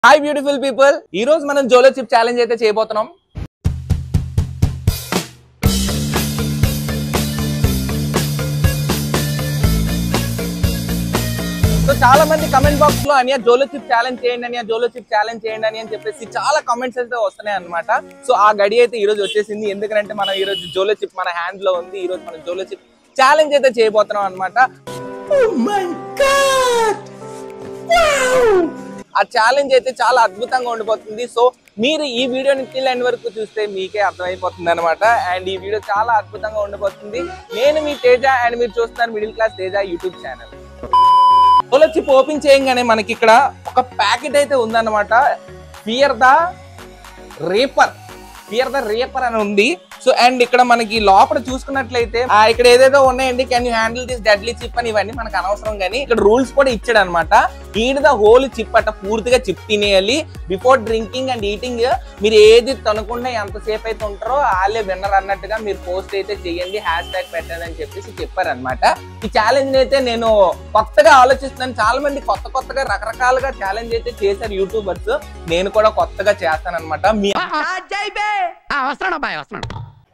Hi beautiful people ఈ రోజు మనం జోలో చిప్ ఛాలెంజ్ అయితే చేయబోతున్నాం సో చాలా మంది కమెంట్ బాక్స్ లో అనియా జోలో చిప్ ఛాలెంజ్ చేయండి అని జోలో చిప్ ఛాలెంజ్ చేయండి అని అని చెప్పేసి చాలా కామెంట్స్ అయితే వస్తున్నాయి అన్నమాట సో ఆ గడి అయితే ఈ రోజు వచ్చేసింది ఎందుకంటే మనం ఈ రోజు జోలో చిప్ మన హ్యాండ్ లో ఉంది ఈ రోజు మనం జోలో చిప్ ఛాలెంజ్ అయితే చేయబోతున్నాం అనమాట ఆ ఛాలెంజ్ అయితే చాలా అద్భుతంగా ఉండిపోతుంది సో మీరు ఈ వీడియోని టిల్ ఎండ్ వరకు చూస్తే మీకే అర్థమైపోతుంది అనమాట అండ్ ఈ వీడియో చాలా అద్భుతంగా ఉండిపోతుంది నేను మీ తేజ అండ్ మీరు చూస్తున్నారు middle class Teja YouTube channel ఓలో చిప్ ఓపెన్ చేయగానే మనకి ఇక్కడ ఒక ప్యాకెట్ అయితే ఉందన్నమాట fear the wrapper fear the wrapper అని ఉంది సో అండ్ ఇక్కడ మనకి లోపల చూసుకున్నట్లయితే ఆ, ఇక్కడ ఏదేదో ఉన్నాయండి can you handle this deadly chip అని ఇవన్నీ మనకు అనవసరం కానీ ఇక్కడ రూల్స్ కూడా ఇచ్చాడు అనమాట ఈడ్ ద హోల్ చిప్ అట్ట పూర్తిగా చిప్ తినేయాలి బిఫోర్ డ్రింకింగ్ అండ్ ఈటింగ్ మీరు ఏది తనకుండా ఎంతసేపు అయితే ఉంటారో వాళ్ళే విన్నర్ అన్నట్టుగా మీరు పోస్ట్ అయితే చేయండి హ్యాష్ ట్యాగ్ పెట్టండి అని చెప్పేసి చెప్పారనమాట ఈ ఛాలెంజ్ అయితే నేను కొత్తగా ఆలోచిస్తున్నాను చాలా మంది కొత్త కొత్తగా రకరకాలుగా ఛాలెంజ్ అయితే చేశారు యూట్యూబర్స్ నేను కూడా కొత్తగా చేస్తాను అనమాట మీ వస్తున్నాడు అబ్బాయి వస్తున్నాడు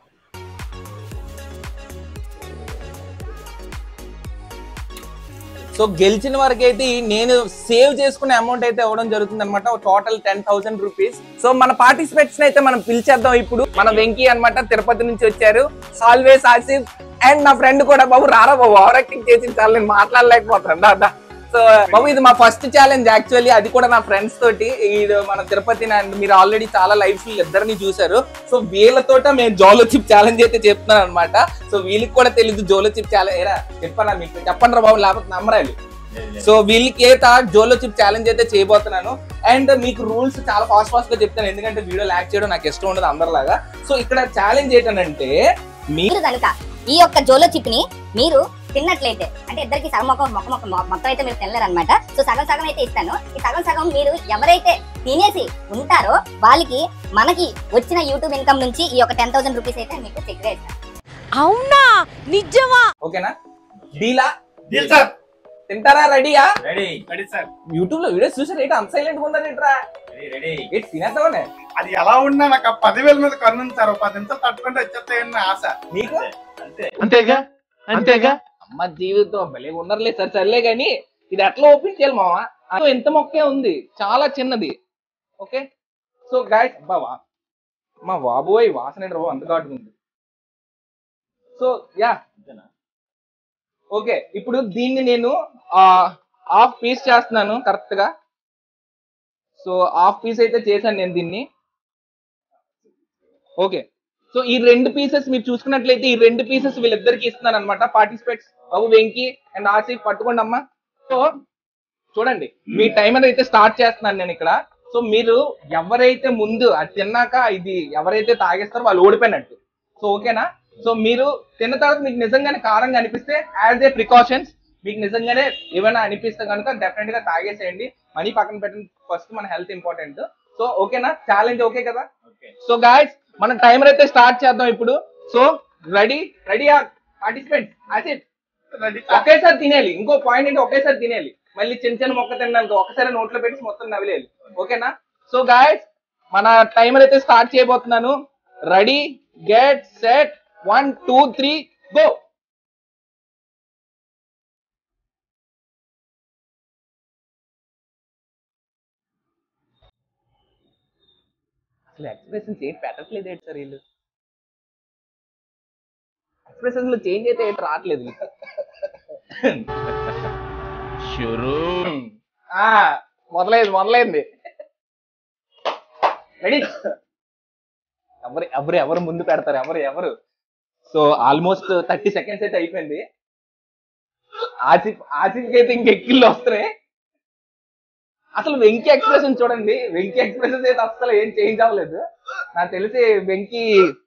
సో గెలిచిన వరకు అయితే ఈ నేను సేవ్ చేసుకునే అమౌంట్ అయితే ఇవ్వడం జరుగుతుంది అనమాట total ten thousand rupees so మన పార్టిసిపేట్స్ అయితే మనం పిలిచేద్దాం ఇప్పుడు మన వెంకీ అన్నమాట తిరుపతి నుంచి వచ్చారు ఆల్వేస్ ఆసిఫ్ అండ్ నా ఫ్రెండ్ కూడా బాబు రారా బాబు ఓవర్ యాక్టింగ్ చేసి చాలా నేను మాట్లాడలేకపోతాను దా, దా. సో బాబు ఇది మా ఫస్ట్ ఛాలెంజ్ యాక్చువల్లీ అది కూడా నా ఫ్రెండ్స్ తోటి ఇది మన తిరుపతి అండ్ మీరు ఆల్రెడీ చాలా లైఫ్ ఇద్దరిని చూసారు సో వీళ్ళతోట మేము జోలో చిప్ ఛాలెంజ్ అయితే చెప్తున్నాను అనమాట సో వీళ్ళకి కూడా తెలియదు జోలో చిప్ ఛాలెంజ్ ఏరా చెప్పనా మీకు చెప్పండి రా బాబు లేకపోతే నమ్మరాలి సో వీళ్ళకి ఏత జోలో చిప్ ఛాలెంజ్ అయితే చేయబోతున్నాను అండ్ మీకు రూల్స్ చాలా ఫాస్ట్ ఫాస్ట్ గా చెప్తాను ఎందుకంటే వీడియో లాక్ చేయడం నాకు ఇష్టం ఉండదు అందరిలాగా సో ఇక్కడ ఛాలెంజ్ ఏంటంటే మీ మీరు కనుక ఈ యొక్క జోలో చిప్ ని మీరు తిన్నట్లయితే అంటే ఇద్దరికి సగం మొక్క మొక్క మొక్క మొ- మొత్తం అయితే మీరు తినలేరు అనమాట సో సగం సగం అయితే ఇస్తాను ఈ సగం సగం మీరు ఎవరైతే తినేసి ఉంటారో వాళ్ళకి మనకి వచ్చిన యూట్యూబ్ ఇన్కమ్ నుంచి ఈ యొక్క టెన్ థౌసండ్ రూపీస్ అయితే మీకు చెక్ చేస్తాను అవునా నిజమా ఓకేనా డీలా డీల్ సార్ తింటారా రెడీయా రెడీ రెడీ సార్ యూట్యూబ్ లో వీడియోస్ చూసారు ఏంటి అంత సైలెంట్ ఉన్నారు ఏంట్రా రెడీ రెడీ ఏంటి తినేద్దామనే అది ఎలా ఉన్నా నాకు ఆ పదివేల మీద కన్ను సార్ ఒక పది నిమిషాలు తట్టుకుంటే వచ్చేస్తాయని ఆశ నీకు అంతే అంతేగా అంతేగా అమ్మ జీవితం భలే ఉన్నారులే సరే సర్లే కానీ ఇది ఎట్లా ఓపెన్ చేయాలి మావా అదో ఎంత మొక్కే ఉంది చాలా చిన్నది ఓకే సో గాయస్ బావా మా బాబోయ్ వాసన ఏంటి బాబు అంత ఘాటుగా ఉంది సో యా ఓకే ఇప్పుడు దీన్ని నేను హాఫ్ పీస్ చేస్తున్నాను కరెక్ట్ గా సో హాఫ్ పీస్ అయితే చేశాను నేను దీన్ని ఓకే సో ఈ రెండు పీసెస్ మీరు చూసుకున్నట్లయితే ఈ రెండు పీసెస్ వీళ్ళిద్దరికి ఇస్తున్నాను అనమాట పార్టిసిపేట్స్ బాబు వెంకీ అండ్ ఆసిఫ్ పట్టుకోండి అమ్మా సో చూడండి మీ టైమర్ అయితే స్టార్ట్ చేస్తున్నాను నేను ఇక్కడ సో మీరు ఎవరైతే ముందు అది తిన్నాక ఇది ఎవరైతే తాగేస్తారో వాళ్ళు ఓడిపోయినట్టు సో ఓకేనా సో మీరు తిన్న తర్వాత మీకు నిజంగానే కారంగా అనిపిస్తే యాజ్ ఏ ప్రికాషన్స్ మీకు నిజంగానే ఏమైనా అనిపిస్తే కనుక డెఫినెట్ గా తాగేసేయండి మనీ పక్కన పెట్టండి ఫస్ట్ మన హెల్త్ ఇంపార్టెంట్ సో ఓకేనా ఛాలెంజ్ ఓకే కదా ఓకే సో గాయస్ మనం టైమర్ అయితే స్టార్ట్ చేద్దాం ఇప్పుడు సో రెడీ రెడీ పార్టిసిపెంట్ అసిట్ రెడీ ఒకేసారి తినేయాలి ఇంకో పాయింట్ ఏంటి ఒకేసారి తినేయాలి మళ్ళీ చిన్న చిన్న మొక్క తినడానికి ఒకసారి నోట్లో పెట్టి మొత్తం నవిలేయాలి ఓకేనా సో గాయస్ మన టైమర్ అయితే స్టార్ట్ చేయబోతున్నాను ready get set one two three go అసలు ఎక్స్ప్రెషన్స్ ఏం పెట్టట్లేదు ఏంటి సార్ వీళ్ళు ఎక్స్ప్రెషన్స్ లో చేంజ్ అయితే ఏంటి రావట్లేదు వీళ్ళకి. ఆ మొదలైంది మొదలైంది రెడీ ఎవరు ఎవరు ఎవరు ముందు పెడతారు ఎవరు ఎవరు సో ఆల్మోస్ట్ థర్టీ సెకండ్స్ అయితే అయిపోయింది ఆసిఫ్ ఆసిఫ్ అయితే ఇంకెక్కిళ్ళు వస్తున్నాయి అసలు వెంకీ ఎక్స్ప్రెషన్ చూడండి వెంకీ ఎక్స్ప్రెషన్ అయితే అసలు ఏం చేంజ్ అవ్వలేదు నాకు తెలిసి వెంకీ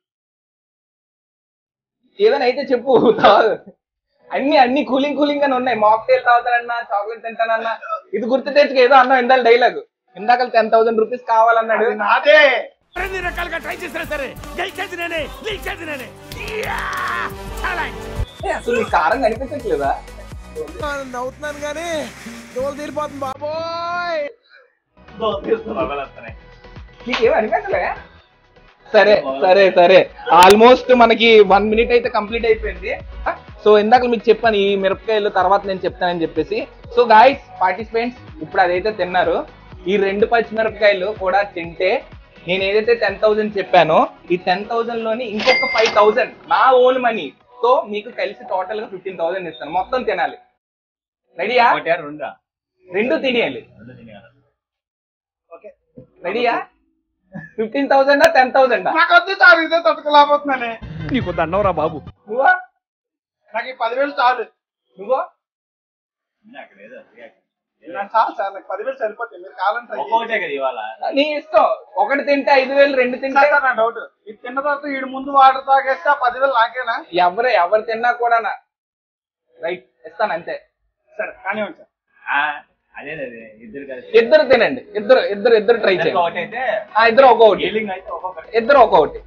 ఏదైనా అయితే చెప్పు తాగు. అన్ని అన్ని కూలింగ్ కూలింగ్ గానే ఉన్నాయి మాక్టైల్ తాగుతానన్నా చాక్లెట్ తింటానన్నా ఇది గుర్తు తెచ్చుకు ఏదో అన్నా ఇందాక డైలాగ్ ఇందాక టెన్ థౌసండ్ రూపీస్ కావాలన్నాడు అది నాదే అన్ని రకాలుగా ట్రై చేసినా సరే గెలిచేది నేనే గెలిచేది నేనే యా! ఛాలెంజ్ ఏ, అసలు నీకు కారం కనిపించట్లేదా నవ్వుతున్నాను కానీ దోలు తీరిపోతుంది బాబోయ్ మీకు ఏం అనిపించలే సరే సరే సరే ఆల్మోస్ట్ మనకి వన్ మినిట్ అయితే కంప్లీట్ అయిపోయింది సో ఇందాక మీకు చెప్పాను ఈ మిరపకాయలు తర్వాత నేను చెప్తానని చెప్పేసి సో గాయస్ పార్టిసిపెంట్స్ ఇప్పుడు అదైతే తిన్నారు ఈ రెండు పచ్చిమిరపకాయలు కూడా తింటే నేను ఏదైతే టెన్ థౌసండ్ చెప్పానో ఈ టెన్ థౌసండ్ లోని ఇంకొక ఫైవ్ థౌసండ్ నా ఓన్ మనీ సో మీకు కలిసి టోటల్ గా ఫిఫ్టీన్ థౌసండ్ ఇస్తాను మొత్తం తినాలి రెడీయా రెండు తినేయాలి రెడీయా ఫిఫ్టీన్ థౌసండ్ టెన్ థౌసండ్ నాకు వద్దు సార్ ఇదే తట్టుకోలేకపోతున్నానే నీకు దండవరా బాబు నువ్వా నాకు ఈ పదివేలు చాలు నువ్వో నాకు చాలు సార్ నాకు పదివేలు సరిపోతాయి మీరు కావాలని try చేయండి. నీ ఇష్టం ఒకటి తింటే ఐదు వేలు రెండు తింటే సార్, సార్, నా డౌట్ ఇది తిన్న తర్వాత వీడు ముందు వాటర్ తాగేస్తే ఆ పదివేలు నాకేనా ఎవరు ఎవరు తిన్నా కూడా రైట్ ఇస్తాను అంతే సరే కానివ్వండి సార్ అదే అదే ఇద్దరు కలిసి ఇద్దరు తినండి ఇద్దరు ఇద్దరు ఇద్దరు ట్రై చేయండి ఒకటి అయితే ఆ, ఇద్దరు ఒక్కొక్కటి ఫీలింగ్ అయితే ఒక్కొక్కటి ఇద్దరు ఒక్కొక్కటి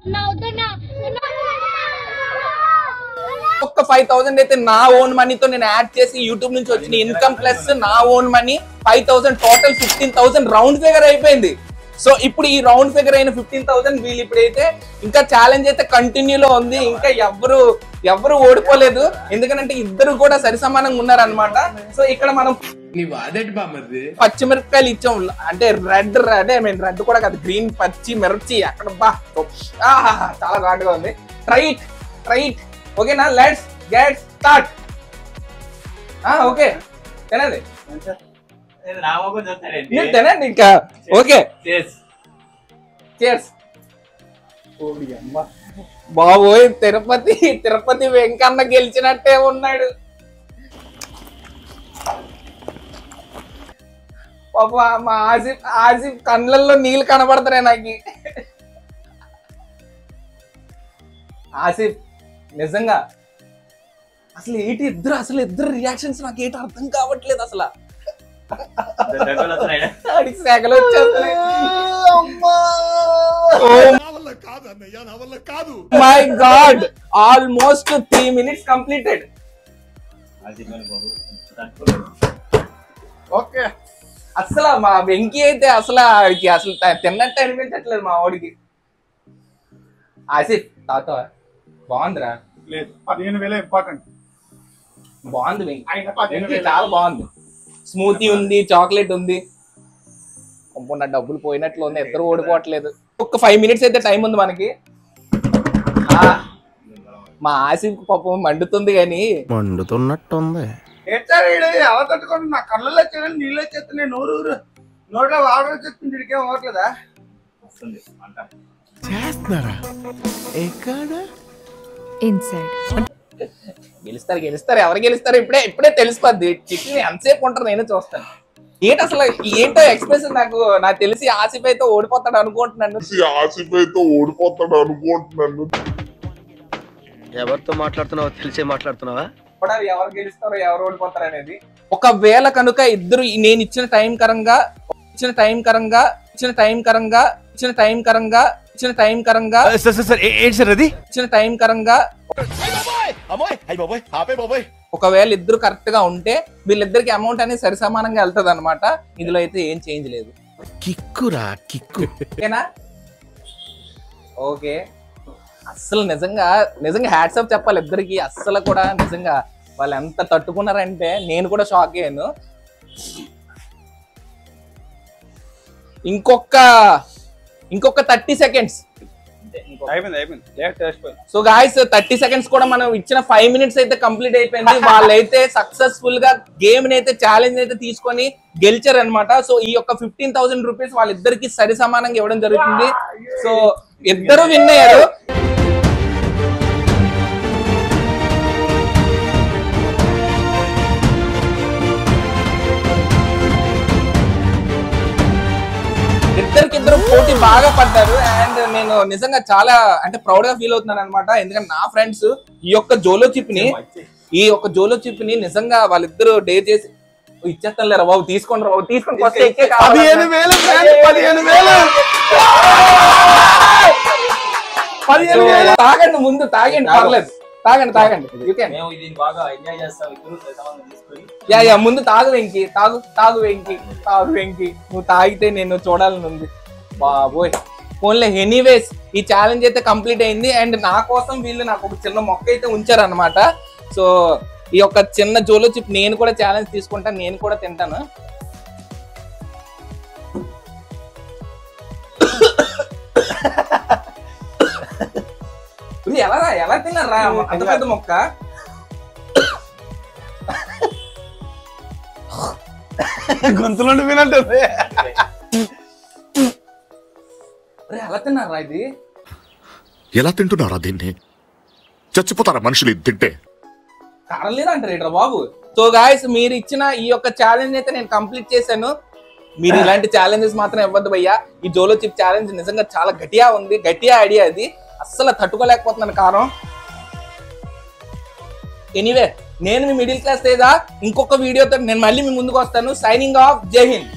ఒక్క ఫైవ్ థౌసండ్ అయితే నా ఓన్ మనీతో నేను యాడ్ చేసి యూట్యూబ్ నుంచి వచ్చిన ఇన్కమ్ ప్లస్ నా own money five thousand total fifteen thousand round figure అయిపోయింది సో ఇప్పుడు ఈ రౌండ్ ఫిగర్ అయిన ఫిఫ్టీన్ థౌసండ్ వీళ్ళు ఇప్పుడైతే ఇంకా ఛాలెంజ్ అయితే కంటిన్యూ లో ఉంది ఇంకా ఎవ్వరు ఎవ్వరు ఓడిపోలేదు ఎందుకంటే ఇద్దరు కూడా సరి సమానంగా ఉన్నారనమాట సో ఇక్కడ మనం పచ్చిమిరపకాయలు ఇచ్చాం అంటే red red I mean red కూడా కాదు గ్రీన్ పచ్చి మిర్చి అక్కడ బా ఆహా, చాలా ఘాటుగా ఉంది ట్రైట్ ట్రైట్ ఓకేనా లెట్స్ గెట్ స్టార్ట్ ఓకే తినండి ఇది నా మొక్క చూస్తారేంటి మీరు తినండి ఇంకా ఓకే Yes. చేర్స్ బాబోయ్ తిరుపతి తిరుపతి వెంకన్న గెలిచినట్టే ఉన్నాడు పాప మా ఆసిఫ్ ఆసిఫ్ కళ్ళల్లో నీళ్ళు కనబడతాయి నాకు ఆసిఫ్ నిజంగా అసలు ఏంటి ఇద్దరు అసలు ఇద్దరు రియాక్షన్స్ నాకు ఏంటి అర్థం కావట్లేదు అసలు దగ్గరలో వస్తున్నాయి. ఆడికి శాఖలు వచ్చేస్తున్నాయి నా వల్ల కాదు అన్నయ్య నా వల్ల కాదు my god almost three minutes completed అది మరి బాబు తట్టుకోలేదు. ఓకే అసలు మా వెంకీ అయితే అసలు ఆడికి అసలు త- తిన్నట్టు అనిపించట్లేదు మా వాడికి ఆసిఫ్ తాత బాగుందిరా లేదు పదిహేను వేలే ఇంపార్టెంట్ బాగుంది వెంకీ అయినా పదిహేను వెంకీ వేలు చాలా బాగుంది స్మూతీ ఉంది చాక్లెట్ ఉంది అబ్బో, నా డబ్బులు పోయినట్లు ఉంది ఇద్దరు ఓడిపోవట్లేదు ఒక ఫైవ్ మినిట్స్ అయితే టైం ఉంది మనకి ఆ, మా ఆసిఫ్ పాపం మండుతుంది కానీ మండుతున్నట్టుంది ఏంటారు వీడు ఎలా తట్టుకోండి నా కళ్ళల్లో వచ్చాడని నీళ్ళు వచ్చేస్తున్నాయి నోరు ఊరు నోట్లో వాటర్ వచ్చేస్తుంది వీడికేం అవ్వట్లేదా వస్తుంది అంట చేస్తున్నారా ఎక్కడ ఇన్సైడ్ గెలుస్తారు గెలుస్తారు ఎవరు గెలుస్తారు ఇప్పుడే ఇప్పుడే తెలిసిపోద్ది చిట్టి ఎంతసేపు ఉంటారు నేను చూస్తాను ఏంటి అసలు ఏంటో ఎక్స్ప్రెషన్ నాకు నాకు తెలిసి ఆసిఫ్ అయితే ఓడిపోతాడు అనుకుంటున్నాను ఆసిఫ్ అయితే ఓడిపోతాడు అనుకుంటున్నాను ఎవరితో మాట్లాడుతున్నావో తెలిసే మాట్లాడుతున్నావా కూడా ఎవరు గెలుస్తారో ఎవరు ఓడిపోతారు అనేది ఒకవేళ కనుక ఇద్దరు ఈ- నేను ఇచ్చిన టైం కరంగా ఇచ్చిన టైం కరంగా ఇచ్చిన టైం కరంగా ఇచ్చిన టైం కరంగా ఇచ్చిన టైం కరంగా సార్ సార్ సార్ ఏంటి సార్ అది ఇచ్చిన టైం కరంగా అమ్మాయి అయ్యి బాబాయ్ ఆపే బాబాయ్ ఒకవేళ ఇద్దరు కరెక్ట్ గా ఉంటే వీళ్ళిద్దరికి అమౌంట్ అనేది సరి సమానంగా వెళ్తది అనమాట ఇందులో అయితే ఏం చేంజ్ లేదు కిక్కురా కిక్కు ఓకేనా ఓకే అస్సలు నిజంగా నిజంగా హ్యాట్సప్ చెప్పాలి ఇద్దరికి అస్సలు కూడా నిజంగా వాళ్ళు ఎంత తట్టుకున్నారంటే నేను కూడా షాక్ అయ్యాను ఇంకొక ఇంకొక థర్టీ సెకండ్స్ అయిపోయింది అయిపోయింది లేట్ చేసిపోయింది సో గాయస్ థర్టీ సెకండ్స్ కూడా మనం ఇచ్చిన ఫైవ్ మినిట్స్ అయితే కంప్లీట్ అయిపోయింది వాళ్ళైతే సక్సెస్ఫుల్ గా గేమ్ అయితే ఛాలెంజ్ అయితే తీసుకొని గెలిచారు అనమాట సో ఈ యొక్క ఫిఫ్టీన్ థౌసండ్ రూపీస్ వాళ్ళిద్దరికి సరి సమానంగా ఇవ్వడం జరుగుతుంది సో ఇద్దరు విన్ అయ్యారు ఇద్దరికి ఇద్దరు పోటీ బాగా పడ్డారు అండ్ నేను నిజంగా చాలా అంటే ప్రౌడ్ గా ఫీల్ అవుతున్నాను అనమాట ఎందుకంటే నా ఫ్రెండ్స్ ఈ యొక్క జోలో చిప్ ని ఈ యొక్క జోలో చిప్ ని నిజంగా వాళ్ళిద్దరు డే చేసి ఓ, ఇచ్చేస్తాను లేరా బాబు తీసుకోండి రా బాబు తీసుకొని ఫస్ట్ ఎక్కే కావాలి. పదిహేను వేలు ఫ్రెండ్, పదిహేను వేలు పదిహేను సో, వేలు తాగండి ముందు తాగండి పర్లేదు తాగండి తాగండి యూ కెన్ మేము ఇది బాగా ఎంజాయ్ చేస్తాం ఇద్దరు సంబంధం తీసుకొని యా యా ముందు తాగు వెంకి తాగు తాగు వెంకి తాగు వెంకి నువ్వు తాగితే నేను చూడాలని ఉంది బాబోయ్ ఫోన్లే ఎనీవేస్ ఈ ఛాలెంజ్ అయితే కంప్లీట్ అయింది అండ్ నా కోసం వీళ్ళు నాకు ఒక చిన్న మొక్క అయితే ఉంచారనమాట సో ఈ యొక్క చిన్న జోలో చిప్ నేను కూడా ఛాలెంజ్ తీసుకుంటాను నేను కూడా తింటాను ఇది ఎలా ఎలా తిన్నారా అంత పెద్ద మొక్క గొంతులో వినంటుంది అరే ఎలా తిన్నారా ఇది ఎలా తింటున్నారా దీన్ని చచ్చిపోతారా మనుషులు ఇది తింటే కారణం లేదంటారు ఏంట్రా బాబు సో గాయస్ మీరు ఇచ్చిన ఈ యొక్క ఛాలెంజ్ అయితే నేను కంప్లీట్ చేశాను మీరు ఇలాంటి ఛాలెంజెస్ మాత్రం ఇవ్వద్దు భయ్యా ఈ జోలో చిప్ ఛాలెంజ్ నిజంగా చాలా గట్టిగా ఉంది గట్టిగా ఐడియా అది అస్సలు తట్టుకోలేకపోతున్నాను కారం ఎనీవే నేను మీ మిడిల్ క్లాస్ లేదా ఇంకొక వీడియోతో నేను మళ్ళీ మీ ముందుకు వస్తాను సైనింగ్ ఆఫ్ జై హింద్